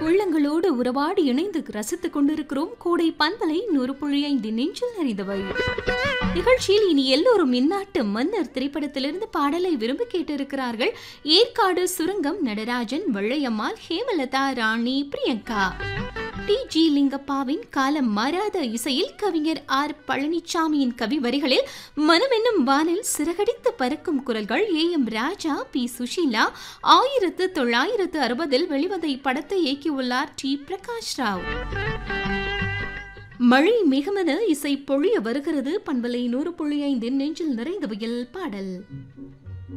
உள்ளங்களோடு உறவாடி இணைந்து ரசித்துக் கொண்டிருக்கிறோம் கோடை பண்பலை நூறு புள்ளி ஐந்து நெஞ்சில் நிறைந்தவை நிகழ்ச்சியில் இனி எல்லோரும் இந்நாட்டு மன்னர் திரைப்படத்திலிருந்து பாடலை விரும்பி கேட்டிருக்கிறார்கள் ஏற்காடு சுரங்கம் நடராஜன் வெள்ளையம்மாள் ஹேமலதா ராணி பிரியங்கா டி ஜி லிங்கப்பாவின் காலம் மாறாத இசையில் கவிஞர் ஆர் பழனிச்சாமியின் கவி வரிகளில் மனமென்னும் வானில் சிறகடித்து பறக்கும் குரல்கள் A M Raja P Susheela ஆயிரத்து தொள்ளாயிரத்து அறுபதில் வெளிவந்த இப்படத்தை இயக்கியுள்ளார் டி பிரகாஷ் ராவ் மழை மிகமென இசை பொழிய வருகிறது பண்பலை நூறு புள்ளி ஐந்து நெஞ்சில் நிறைந்தவையில் பாடல்